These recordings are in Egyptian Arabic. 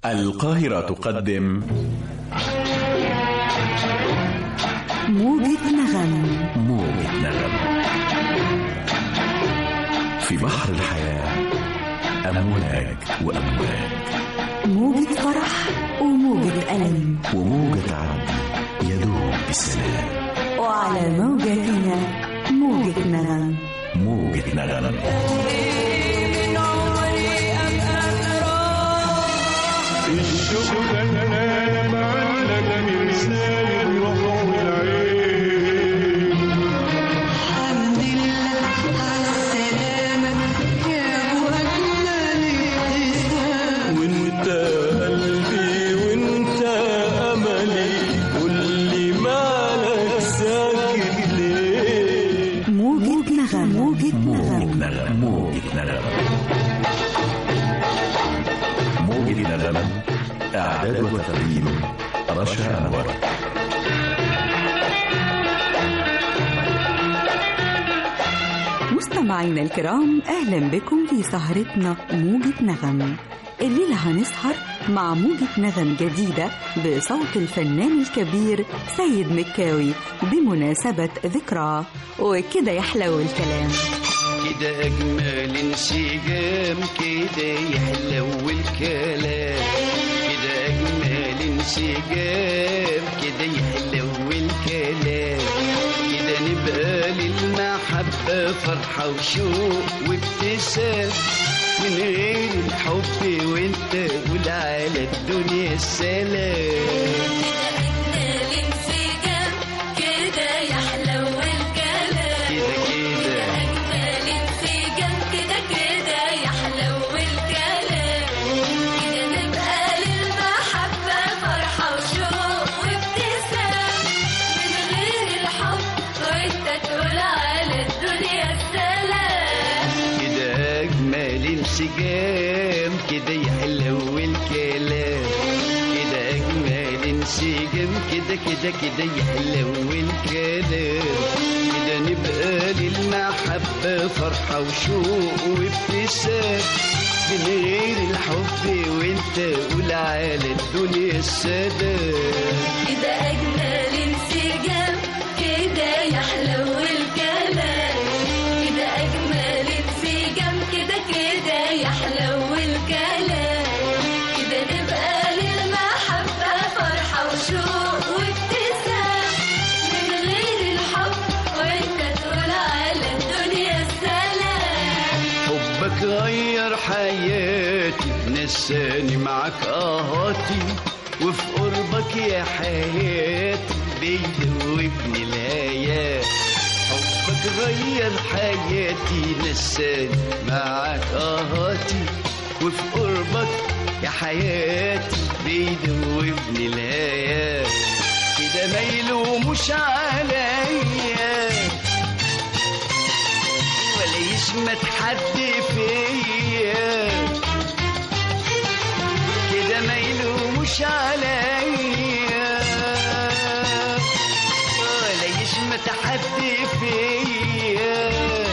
القاهرة تقدم موجة نغم موجة نغم في بحر الحياة أمواج وأمواج موجة فرح وموجة ألم وموجة عدل يدوب بسلام وعلى موجتنا موجة نغم موجة نغم الشوق انا معلق مرسال الروح والعين الحمد لله على السلامة يا وجنا الابتسام وانت قلبي وانت املي قولي مالك ساكت ليه موجة نغم موجة موجة نغم نغم موجة نغم موجة نغم إعداد وتقديم رشا أنور مستمعينا الكرام أهلا بكم في سهرتنا موجة نغم الليلة هنسهر مع موجة نغم جديدة بصوت الفنان الكبير سيد مكاوي بمناسبة ذكراه وكده يحلو الكلام كده أجمل انسجام كده يحلو الكلام كده أجمل انسجام كده يحلو الكلام كده نبقى للمحبة فرحة وشوق وابتسام من غير الحب وانت قول على الدنيا السلام الانسجام كده يحلو الكلام كده كده الانسجام كده كده يحلو الكلام كده نبقى للمحبة فرحة وشوق وابتسام من غير الحب وانت تقول على الدنيا السلام كده أجمل انسجام كده يحلو الكلام كده أجمل انسجام كده كده كده يحلو الكلام كده نبقى للمحبة فرحة وشوق وابتسام من غير الحب وانت قول على الدنيا السلام كده أجمل انسجام كده يحلو الكلام كده أجمل انسجام كده كده يحلو الكلام كده نبقى للمحبة فرحة وشوق وابتسام من غير الحب وانت تقول على الدنيا السلام حبك غير حياتي نساني معاك اهاتي وفي قربك يا حياتي بيدوبني الهيات حبك غير حياتي نساني معاك اهاتي وفي قربك يا حياتي بيدوبني الهيات كده ما يلوموش عليا ولا يشمت حد فيا كده ما يلوموش عليا ولا يشمت حد فيا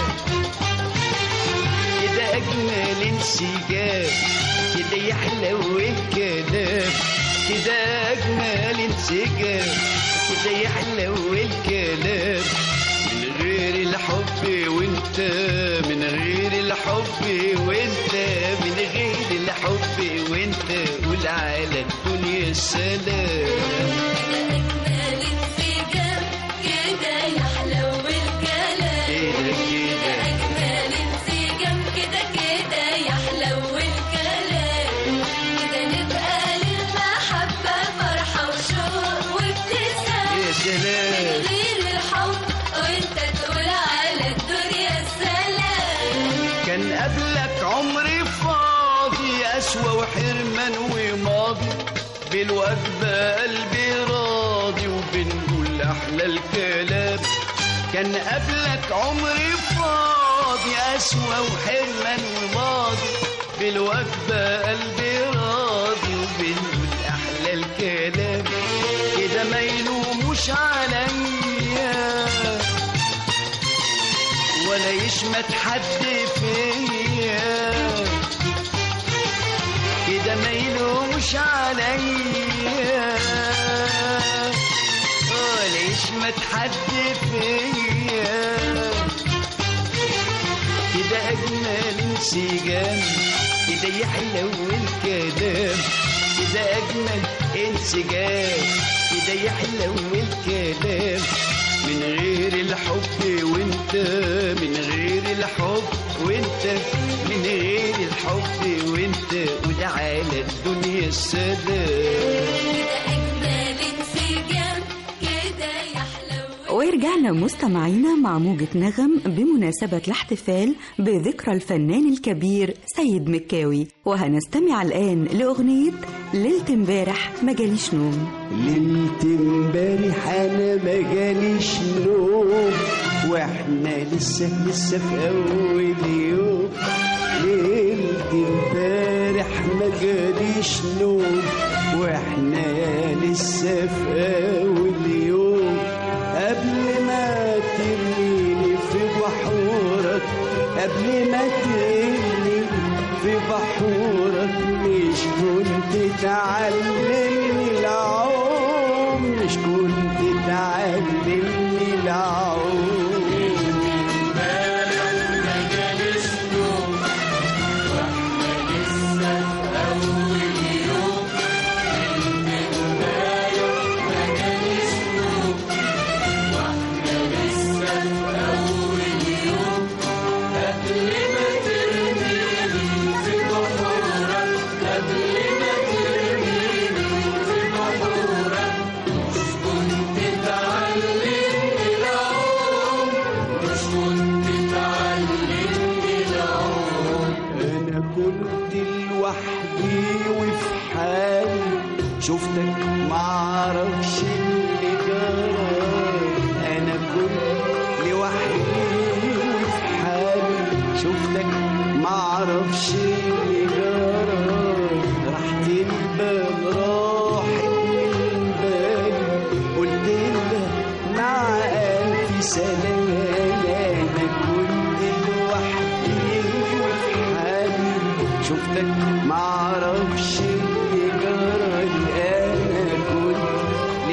كده اجمل انسجام كده يحلو الكلام كده اجمل انسجام كده يحلو الكلام من غير الحب وانت من غير الحب وانت من غير الحب وانت قول على الدنيا السلام أجمل انسجام كده يحلو الكلام كده كده أجمل انسجام كده كده يحلو الكلام كده نبقى للمحبة فرحة وشوق وابتسام يا سلام غير الحب وانت تقول على الدنيا السلام كان قبلك عمري فاضي أسوى وحرمان وماضي بالوجبة قلبي راضي وبنقول أحلى الكلام كان قبلك عمري فاضي أسوى وحرمان وماضي بالوجبة قلبي راضي وبنقول أحلى الكلام كده ما يلوموش عليا ولا يشمت حد فيا كده ما يلوموش تجوش عليا آه، ليش ما تحدي فيا كده اجمل انسجام كده يحلو الكلام كده اجمل انسجام كده يحلو الكلام من غير الحب وانت من غير الحب وانت من غير الحب وانت وده على الدنيا السلام كده أجمل انسجام كده يحلو ورجعنا مستمعينا مع موجة نغم بمناسبة الاحتفال بذكرى الفنان الكبير سيد مكاوي وهنستمع الآن لأغنية ليلة امبارح ما جاليش نوم ليلة امبارح انا ما جاليش نوم واحنا لسه لسه في اول يوم ليلة امبارح ما جاليش نوم واحنا لسه في اول يوم قبل ما ترميني في بحورك قبل ما ترميني في بحورك مش كنت تعلمني العوم مش كنت تعلمني العوم انا كنت لوحدي وفي حالي شفتك معرفش اللي جرى انا كنت لوحدي وفي حالي شفتك معرفش اللي جرى راحت البال راحت من بالي قلت لها مع الف سلامه انا كنت لوحدي وفي حالي شفتك معرفش اللي جرى انا كنت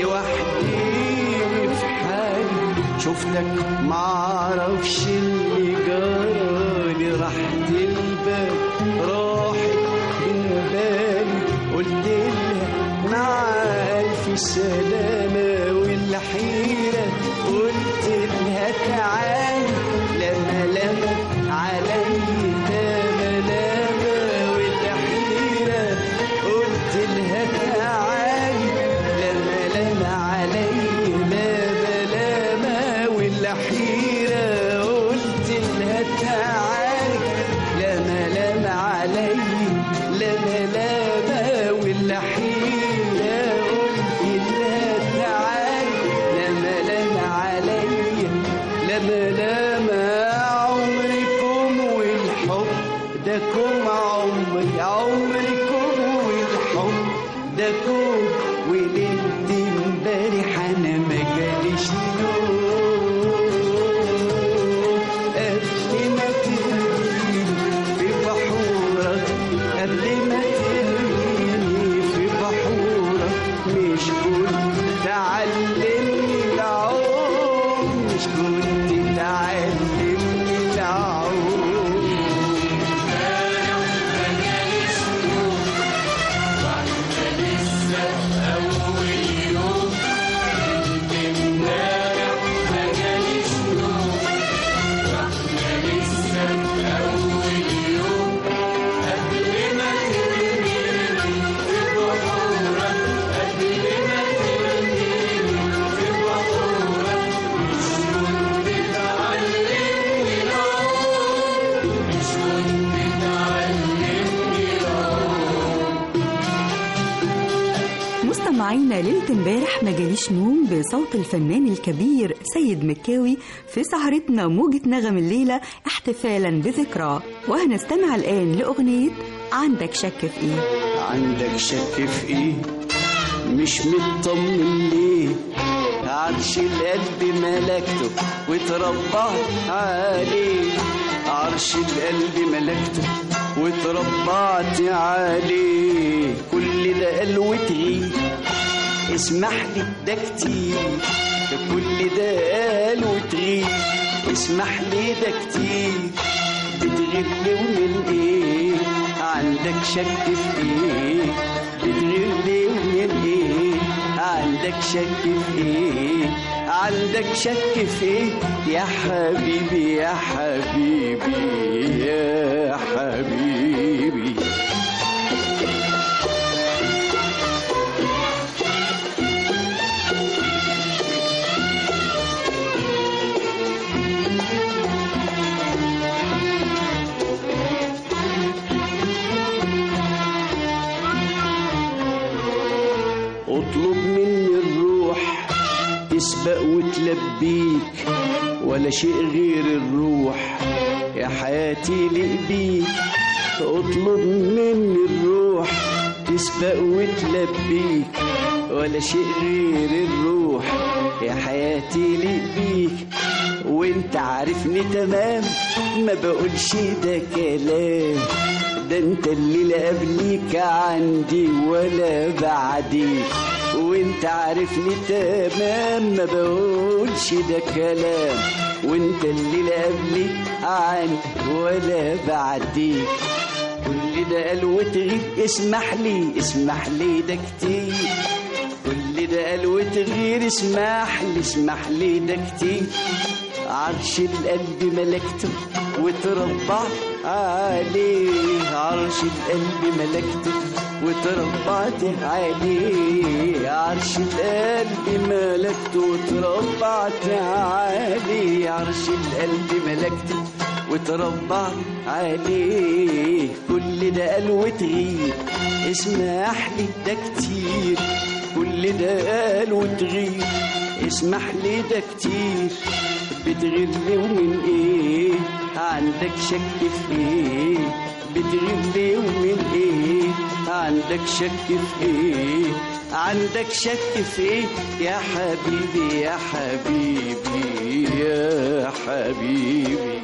لوحدي وفي حالي شفتك معرفش اللي جرى راحت البال راحت من بالي قلت لها مع ألف سلامة والحيرة قلت لها تعالي لما لما علي لما لما والحيرة قلت لها تعالي لما لما علي لما لما والحيرة قلت لها تعالي لما لما علي لما لما والحيرة قلت لها تعالي لما لما علي لما لما عمركم والحب ده كم عمري عمركم والحب ده كم وليلة امبارح انا ما جاليش نوم قبل ما ترميني في بحورك قبل ما ترميني في بحورك مش كنت تعلمني العوم مش كنت تعلمني العوم مستمعينا ليلة امبارح ما جاليش نوم بصوت الفنان الكبير سيد مكاوي في سهرتنا موجة نغم الليلة احتفالا بذكراه وهنستمع الآن لأغنية عندك شك في إيه عندك شك في ايه مش مطمن ليه عرش القلب ملكته وتربعت عليه عرش القلب ملكته وتربعت عليه كل ده قال وتغيب اسمح لي ده كتير ده كل ده قال وتغيب اسمح لي ده كتير بتغيب لي ومن ايه عندك شك في ايه بتغيب لي ومن ايه عندك شك في ايه عندك شك في ايه يا حبيبي يا حبيبي يا حبيبي اطلب مني الروح تسبق وتلبيك ولا شيء غير الروح يا حياتي لقبيك اطلب مني الروح تسبق وتلبيك ولا شيء غير الروح يا حياتي لقبيك وانت عارفني تمام ما بقولش ده كلام ده انت اللي لا قبليك عندي ولا بعديك وانت عارفني تمام ما بقولش ده كلام وانت اللي لا قبليك عندي ولا بعديك كل ده قال وتغيب اسمح لي اسمح لي ده كتير كل ده قال وتغير اسمح لي اسمح لي ده كتير عرش القلب ملكته وتربعت عليه عرش القلب ملكته وتربعت عليه عرش القلب ملكته وتربعت عليه عرش القلب ملكته وتربعت عليه كل ده قال وتغير اسمح لي ده كتير كل ده قال وتغير اسمح لي ده كتير بتغير لي ومن ايه عندك شك في ايه بتغير لي ومن ايه عندك شك في ايه عندك شك في ايه يا حبيبي يا حبيبي يا حبيبي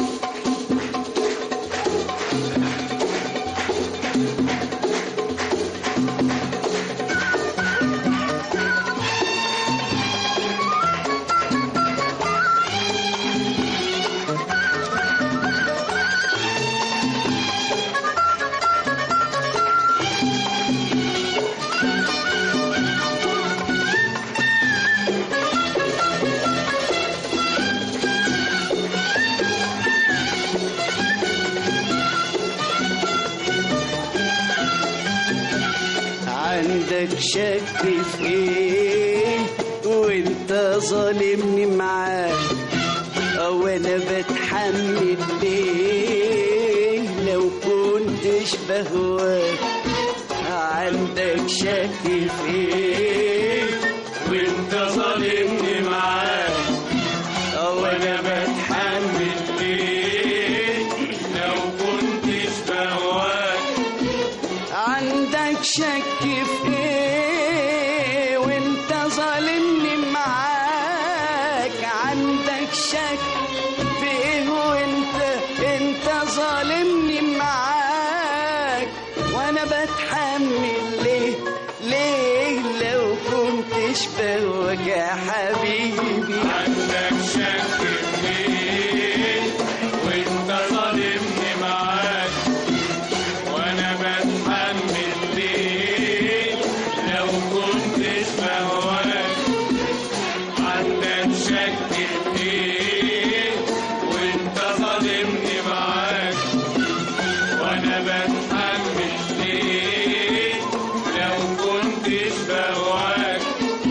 عندك شك في ايه وانت ظالمني معاك او انا بتحمل ليه لو كنتش بهواك عندك شك في ايه وانت ظالمني معاك او انا بتحمل ليه لو كنتش بهواك عندك شك في ايه وانت ظالمني معاك عندك شك في ايه وانت انت ظالمني معاك وانا بتحمل ليه ليه لو كنتش بهواك يا حبيبي عندك شك فيه وانت ظالمني معاك وانا بتحمل ليه لو كنتش بهواك عندك شك فيه وانت ظالمني معاك وانا بتحمل ليه لو كنتش بهواك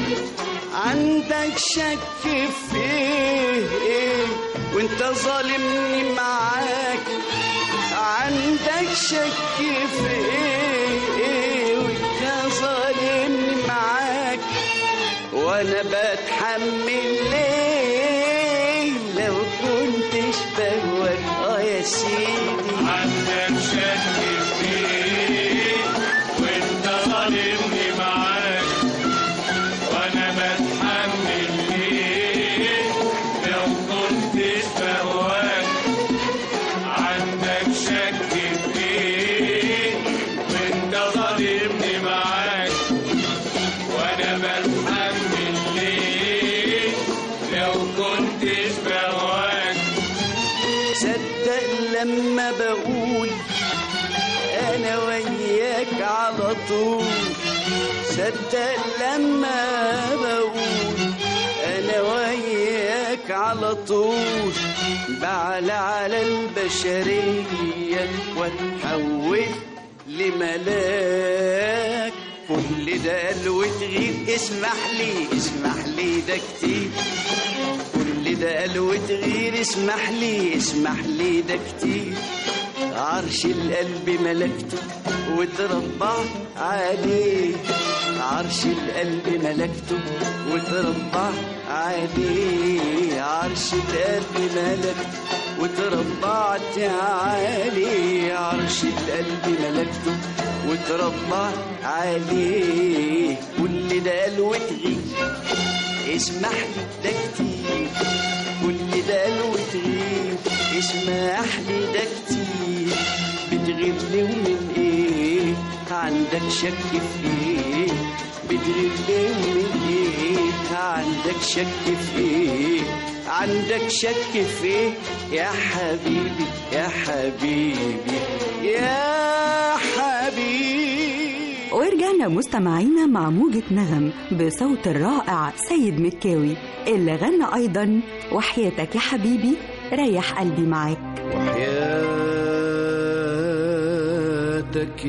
عندك شك في ايه وانت ظالمني معاك عندك شك في ايه وانت ظالمني معاك وانا بتحمل ليه لو كنتش بهواك اه يا سيدي عندك شك فيه وانت ظالمني معاك وانا بتحمل ليه لو كنتش بهواك عندك شك فيه طول صدق لما بقول انا وياك على طول بعلى على البشرية واتحول لملاك كل ده قال وتغير اسمح لي اسمح لي ده كتير كل ده قال وتغير اسمح لي اسمح لي ده كتير عرش القلب ملكته وتربعت عليه عرش القلب ملكته وتربعت عليه عرش القلب ملكته وتربعت عليه عرش القلب ملكته وتربعت عليه كل ده قال وتغير اسمح لي ده كتير كل ده قال وتغير اسمح لي ده كتير بتغير لي ومن ايه عندك شك في ايه بتغير لي ومن ايه عندك شك في ايه عندك شك في ايه يا حبيبي يا حبيبي يا حبيبي ورجعنا مستمعينا مع موجة نغم بصوت الرائع سيد مكاوي اللي غنى أيضا وحياتك يا حبيبي ريح قلبي معاك وحياتك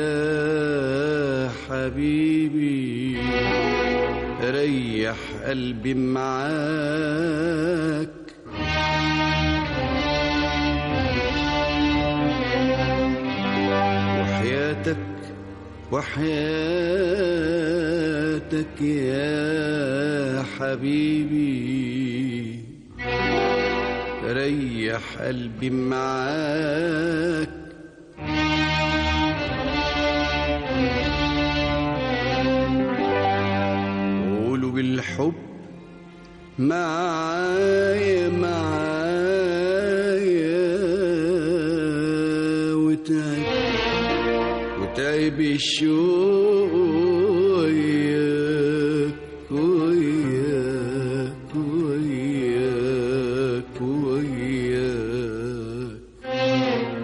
يا حبيبي ريح قلبي معاك وحياتك وحياتك يا حبيبي ريح قلبي معاك قولوا بالحب معايا معايا وتعب وتعب الشوق وياك وياك وياك وياك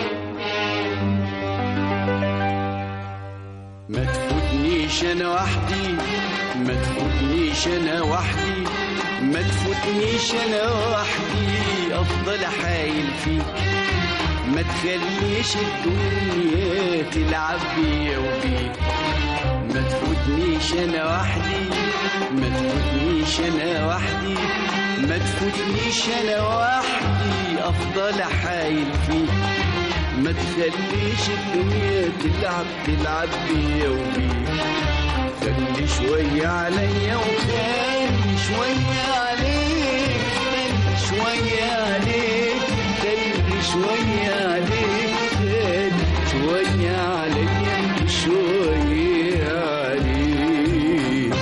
ما تفوتنيش انا وحدي ما تفوتنيش انا وحدي ما تفوتنيش انا وحدي افضل حايل فيك ما تخليش الدنيا تلعب بيا وبيك ما تفوتنيش انا وحدي ما تفوتنيش انا وحدي ما تفوتنيش انا وحدي افضل حايل فيك ما تخليش الدنيا تلعب تلعب بيا وبيك خلي شوية عليا وخلي شوية عليك خلي شوية عليك خلي شوية عليك خلي شوية عليا شوية عليك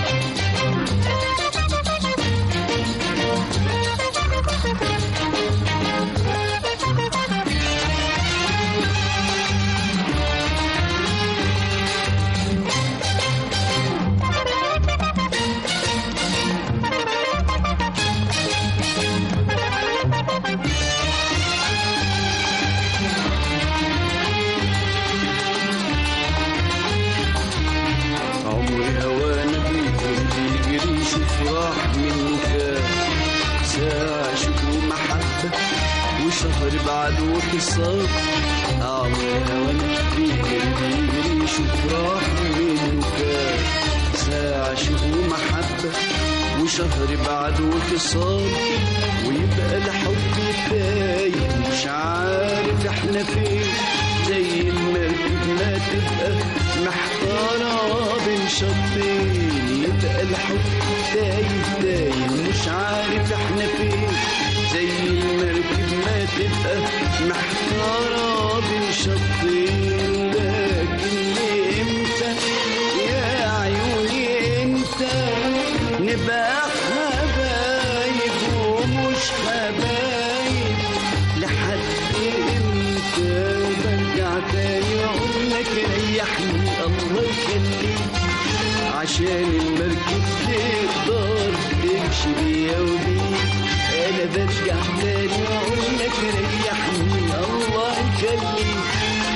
عمري هوانا بيجري بيجري شوف راح منه كام ساعة شكر ومحبة وسهر بعد واتصال عمري هوانا بيجري بيجري شوف راح منه كام ساعة شكر ومحبة وشهر بعد واتصال ويبقى الحب تايه مش عارف احنا فين زي المركب ما تبقى محتارة بين شطين يبقى الحب تايه تايه مش عارف احنا فين زي المركب ما تبقى محتارة بين شطين لكن امتى يا عيوني امتى نبقى حبايب ومش حبايب لحد امتى برجع تاني اقول لك ريحني الله يخليك عشان المركب تقدر تمشي بيا وبيك انا برجع تاني اقول لك ريحني الله يخليك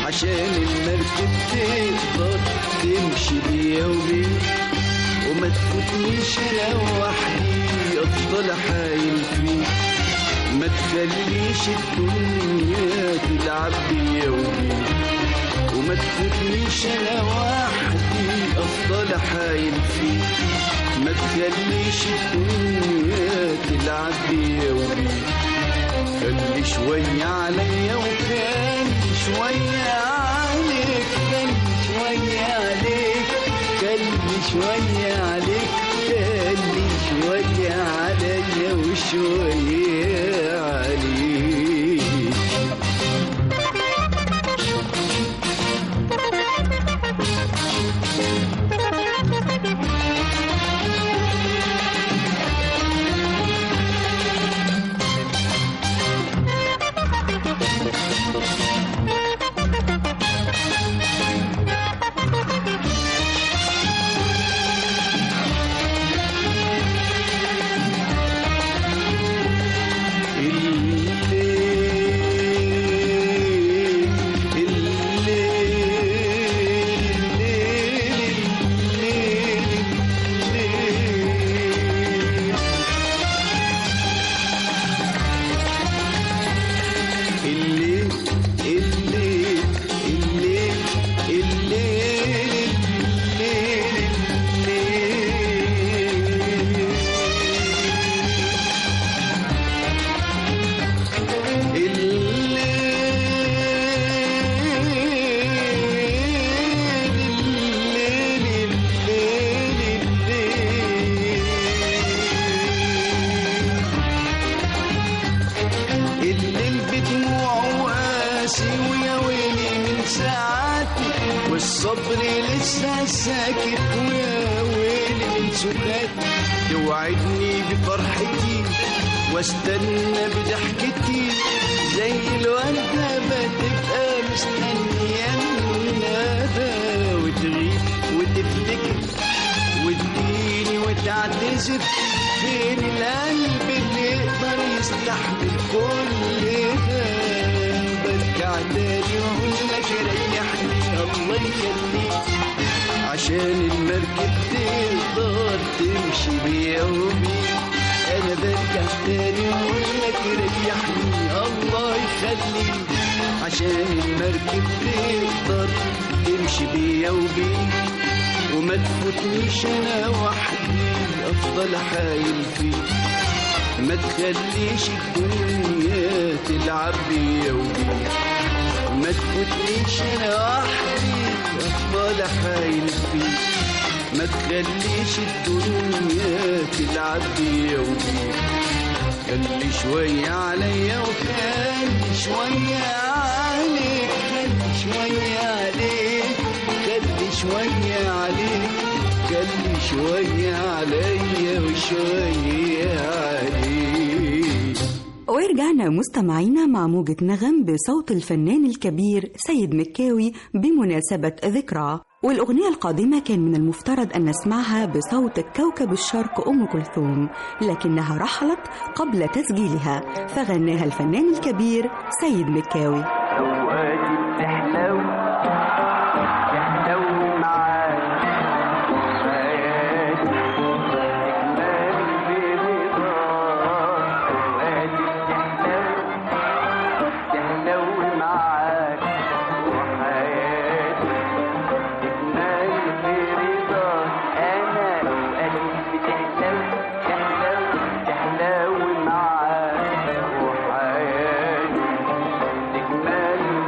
عشان المركب تقدر تمشي بيا وبيك وما تفوتنيش انا وحدي افضل حايل فيك ما تخليش الدنيا تلعب بيا وبيك وما تفوتنيش انا وحدي افضل حايل فيك ما تخليش الدنيا تلعب بيا وبيك خلي شوية عليا وخلي شوية عليك خلي شوية عليك خلي شوية عليك خلي شوية عليا وشوية عليك الليل الليل الليل الليل الليل الليل بدموع وقاسي ويا ويلي من ساعاتي والصبر لسه ساكت ويا ويلي من سكاتي توعدني بفرحتي واستنى بضحكتي زي الوردة بتبقى مستنية الندى وتغيب وتفتكر وتجيني وتعتذر فين القلب اللي يقدر يستحمل كل ده برجع تاني واقول لك ريحني الله يخليك عشان المركب تقدر تمشي بيا وبيك انا برجع تاني واقول لك ريحني الله يخليك عشان المركب تقدر تمشي بيا وبيك وما تفوتنيش انا وحدي افضل حايل فيك ما تخليش الدنيا تلعب بيا وبيك ما تفوتنيش انا وحدي افضل حايل فيك ما تخليش الدنيا تلعب بيا وبيك خلي شوية عليا وخلي شوية عليك خلي شوية عليك خلي شوية عليك خلي شوية عليا وشوية عليك ورجعنا مستمعينا مع موجة نغم بصوت الفنان الكبير سيد مكاوي بمناسبة ذكرى والأغنية القادمة كان من المفترض أن نسمعها بصوت كوكب الشرق أم كلثوم لكنها رحلت قبل تسجيلها فغناها الفنان الكبير سيد مكاوي أوقاتي بتحلو تحلو معاك حياتي تكمل برضاك أوقاتي بتحلو تحلو معاك وحياتي تكمل برضاك أنا أوقاتي بتحلو تحلو تحلو معاك وحياتي تكمل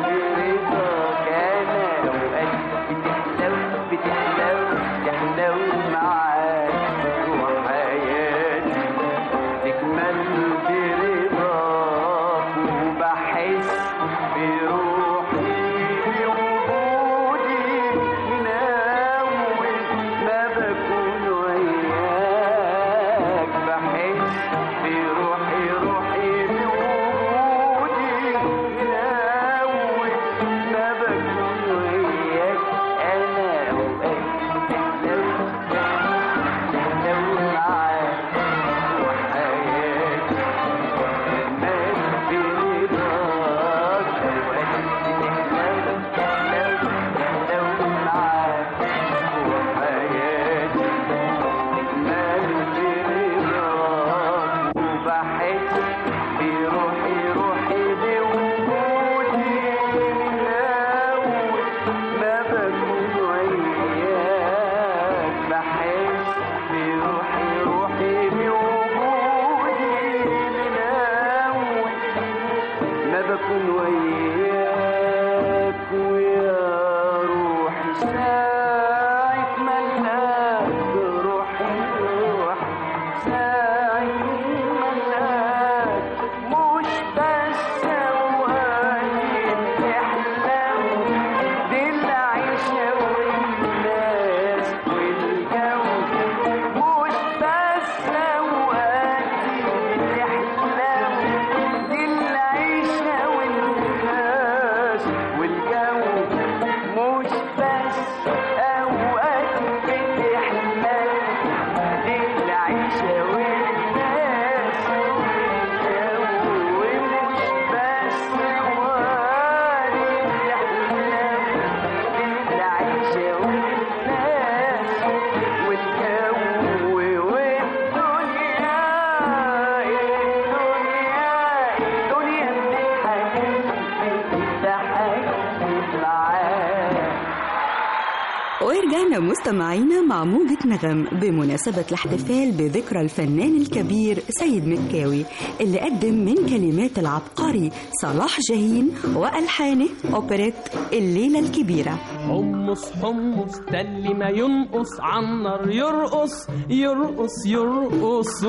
لسه مستمعينا مع موجة نغم بمناسبة الاحتفال بذكرى الفنان الكبير سيد مكاوي اللي قدم من كلمات العبقري صلاح جاهين وألحانه أوبريت الليلة الكبيرة حمص حمص ده اللي ما ينقص عالنار يرقص يرقص يرقص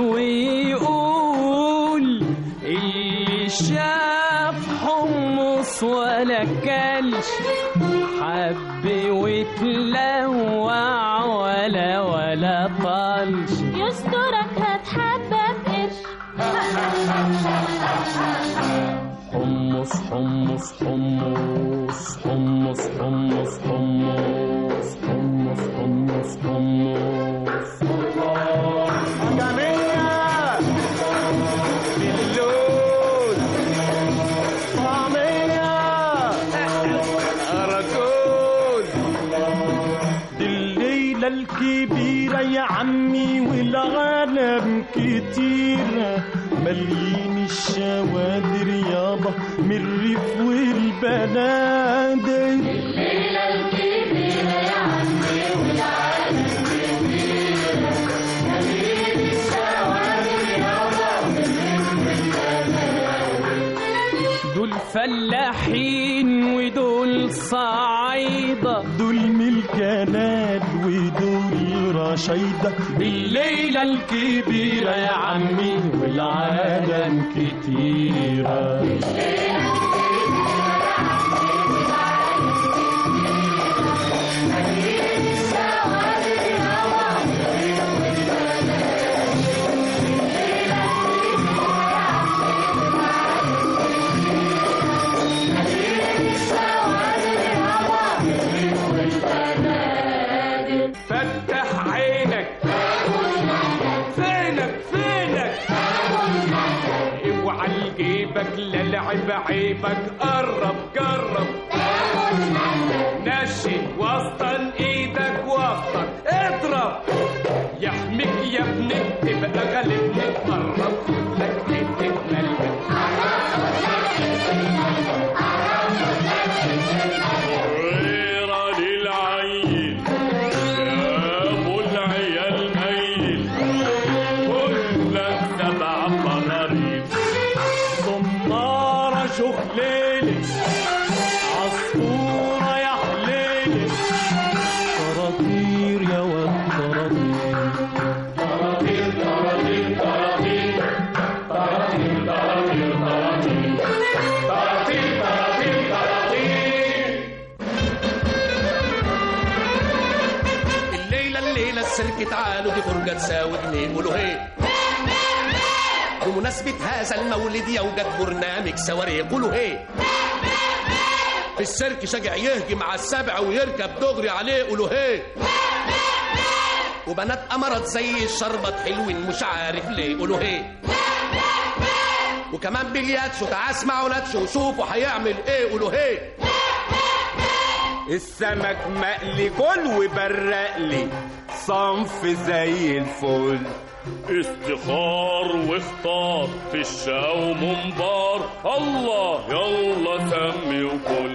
ويقول اللي شاف حمص ولا كلش حب وتلوع ولا ولا طلش يسترك هتحبب قرش حمص حمص حمص حمص حمص حمص حمص حمص حمص دي الليلة الكبيرة يا عمي والعالم كتيرة مليين الشوادر يابا من الريف والبنادق دول فلاحين ودول صعايدة دول ملكانات ودول رشايدة بالليلة الكبيرة يا عمي والعالم كتيرة فتح عينك فينك فينك اوعى لجيبك لا لعب عيبك قرب قرب نشي وسطن ايدك وسطك اضرب يحميك يا ابني تبقى غالبني قرب خد لك حته ملبن غير للعيل ابو العيال ميل كلك سبع قراريط صمارة شخليلي عصفورة يا حليلي طراطير يا واد طراطير طراطير طراطير طراطير طراطير طراطير طراطير طراطير طراطير طراطير الليلة الليلة السلك تعالوا دي فرجة تساوي اتنين قولوا هي بمناسبة هذا المولد يوجد برنامج سواري قولوا هي في السيرك شجع يهجم على السبع ويركب دغري عليه قولوا هي وبنات أمرت زي الشربط حلوين مش عارف ليه قولوا هي وكمان بلياتشو تعال اسمعوا ناتشو وشوفوا هيعمل ايه قولوا هي السمك مقلي كل وبرق لي صنف زي الفل استخار واختار في الشاو منبار الله يلا سمي وكل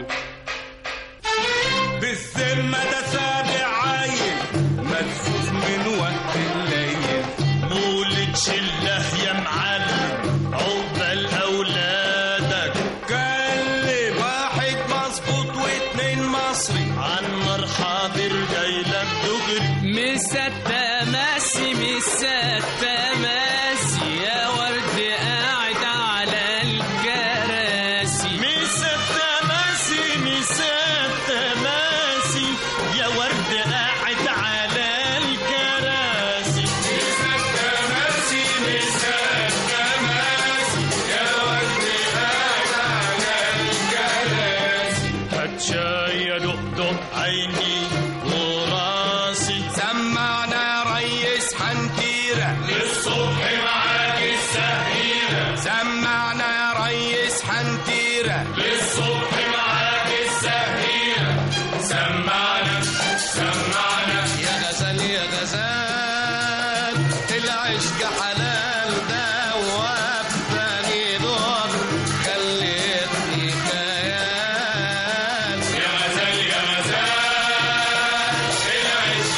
بالذمة ده سابع عايل مدفوف من وقت الليل مولد شله يا معلم عقبال اولادك كلم واحد مظبوط واتنين مصري عن مرحبا جايلك دغري مسدة ماسي مسدة ماسي يا ورد قاعد على الكراسي مسات ماسي مسات ماسي يا ورد قاعد على الكراسي مسات ماسي مسات ماسي يا ورد قاعد على الكراسي هتشاي يا دقدق عيني وراسي سمعنا ريس حنكيرة للصبح معاك السهيرة سمعنا ريس حنكيرة للصبح معاك السهيرة سمعنا سمعنا يا غزال يا غزال العشق حلال ده وفاني دور خليتني كيان يا غزال يا غزال العشق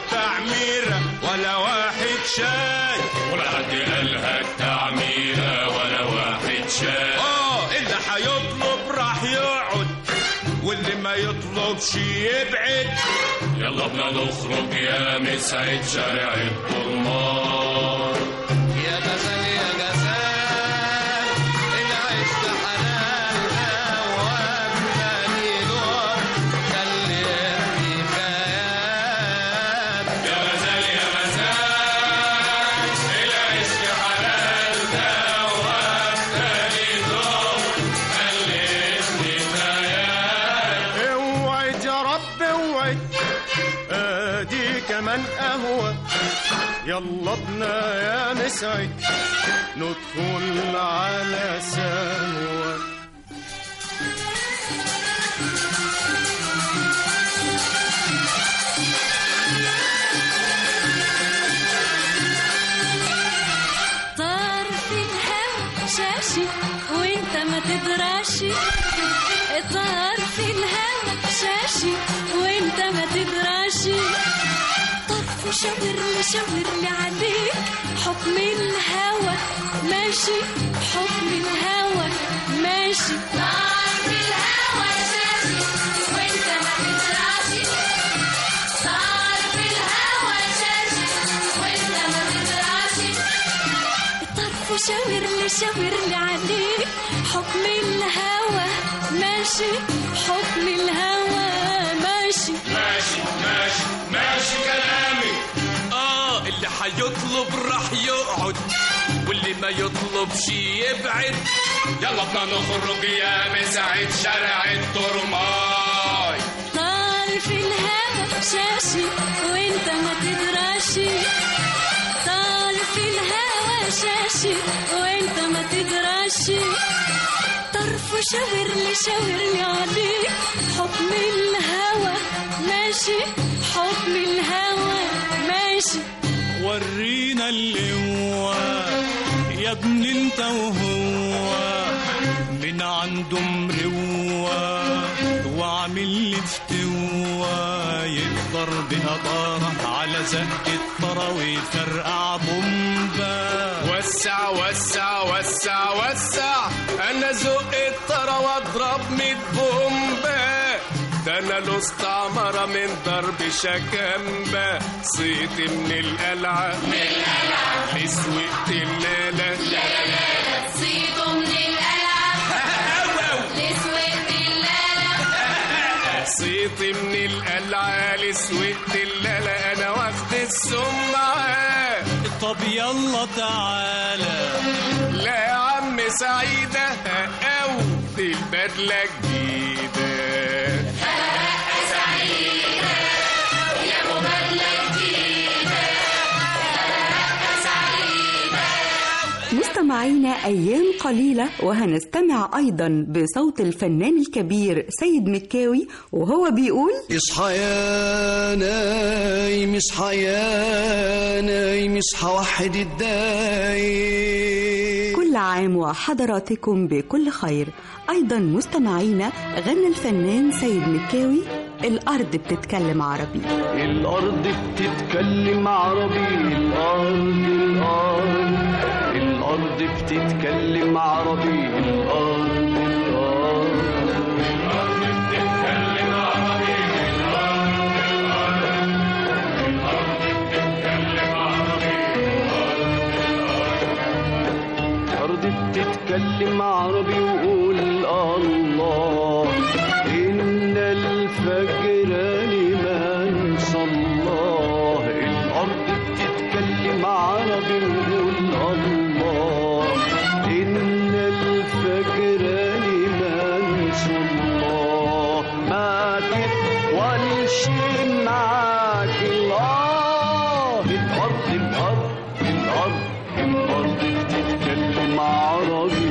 التعميرة ولا واحد شاي ولا حد قالها التعميرة ولا واحد شاي اه اللي هيطلب راح يقعد واللي ما يطلبش يبعد يلا بنا نخرج يا مسعد شارع الطرمان يا غزال يا غزال العيش ده حلال وابناني دور خلي الحكايات يا غزال يا غزال العشق حلال ده وابتدي دور خليتني نهايات اوعد يا رب اوعد ادي كمان قهوة يلا بنا يا مسعد ندخل على سنوة طار في الهوا شاشي وانت ما تدراشي طار في الهوا شاشي وانت ما تدراشي طرف شاور لي شاور لي عليك حكم الهوى ماشي حكم الهوى ماشي طار في الهوا شاشي وانت ما تدراشي طار في الهوا شاشي وانت ما تدراشي الطرف شاور لي شاور لي عليك حكم الهوى ماشي حكم الهوى ماشي ماشي ماشي ماشي كلامي اه اللي هيطلب راح يقعد واللي ما يطلبش يبعد يلا بنا نخرج يا مسعد شارع الطرماي طال في الهوى شاشي وانت ما تدراشي طال في الهوى شاشي وانت ما تدراشي طرف شاور لي شاور لي عليك حكم الهوى ماشي حكم الهوى ماشي ورينا اللي هو يا ابن انت وهو من عنده مروة وعامل لي فتوة يقدر بها طارة على زق الطرة ويفرقع بومبا وسع وسع وسع وسع انا زق الطرا واضرب ميت بومبا ده انا له استعمرة من ضرب شكامبا صيت من القلعة من القلعة لسوقت اللالة صيته من القلعة لسوق اللالة صيت من القلعة لسوقت اللالة انا واخد السمعة طب يلا تعالى لا يا عم سعيدة أو دي البدلة جديدة مستمعينا أيام قليلة وهنستمع أيضا بصوت الفنان الكبير سيد مكاوي وهو بيقول اصحى يا نايم اصحى يا نايم اصحى وحد الدايم كل عام وحضراتكم بكل خير أيضا مستمعينا غنى الفنان سيد مكاوي الأرض بتتكلم عربي الأرض بتتكلم عربي الأرض الأرض الأرض بتتكلم عربي الأرض الأرض الأرض بتتكلم عربي وقول الله إن الفجر لمن صلاه الأرض بتتكلم عربي وقول الله إن الفجر لمن صلاه ما تطولش معاك الله الأرض الأرض الأرض الأرض بتتكلم عربي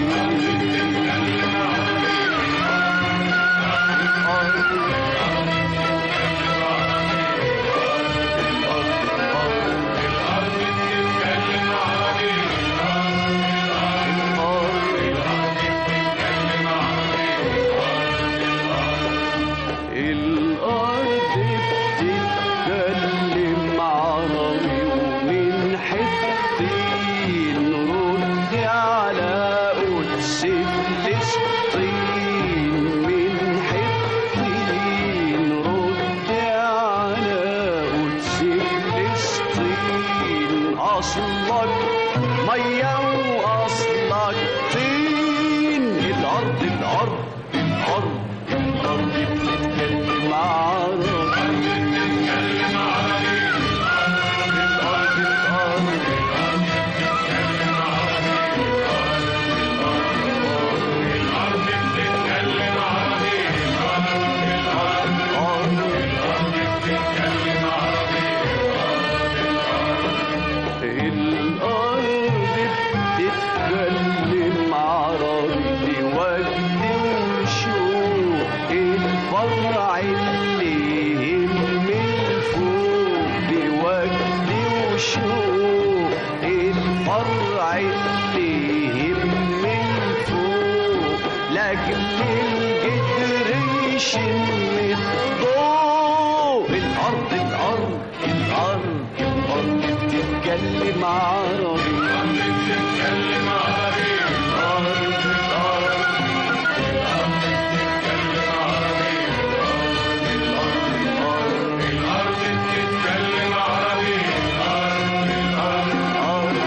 الأرض بتتكلم طين أصلك مية وأصلك طين الأرض الأرض الأرض الأرض بتتكلم عربي بتتكلم عربي الأرض الأرض الأرض بتتكلم عربي وجد وشوق الفرع اللي يهم الفوق بوجد وشوق الفرع اللي يهم الفوق لأجل الجدر يشم الضوء الأرض الأرض الأرض الأرض بتتكلم عربي الأرض بتتكلم عربي الأرض الأرض الأرض بتتكلم عربي الأرض الأرض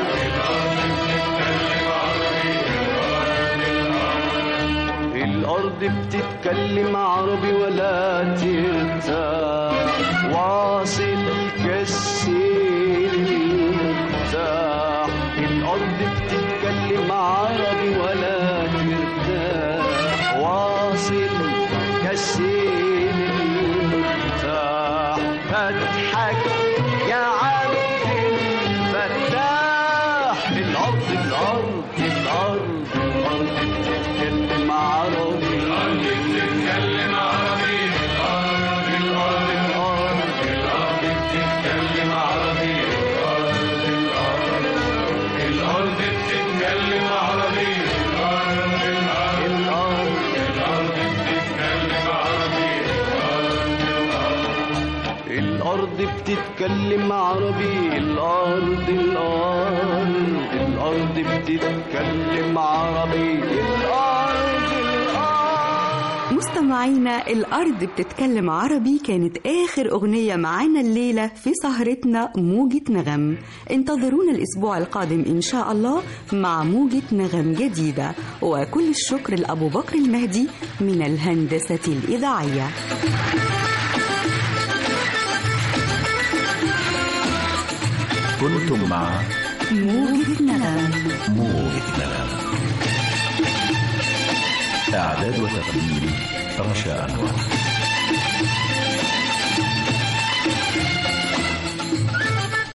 الأرض بتتكلم عربي ولا ترتاح واصل كالسيل المرتاح الأرض بتتكلم عربي ولا ترتاح واصل كالسيل المرتاح فاضحك يا عبد الفتاح الأرض الأرض الأرض الأرض بتتكلم عربي الأرض بتتكلم عربي الأرض الأرض الأرض الأرض بتتكلم عربي الأرض الأرض الأرض بتتكلم عربي الأرض الأرض الأرض بتتكلم عربي الأرض بتتكلم عربي الأرض الأرض الأرض بتتكلم عربي الأرض مستمعينا الأرض بتتكلم عربي كانت آخر أغنية معانا الليلة في سهرتنا موجة نغم انتظرونا الأسبوع القادم إن شاء الله مع موجة نغم جديدة وكل الشكر لأبو بكر المهدي من الهندسة الإذاعية كنتم مع موجة نغم موجة نغم إعداد وتقديم رشا أنور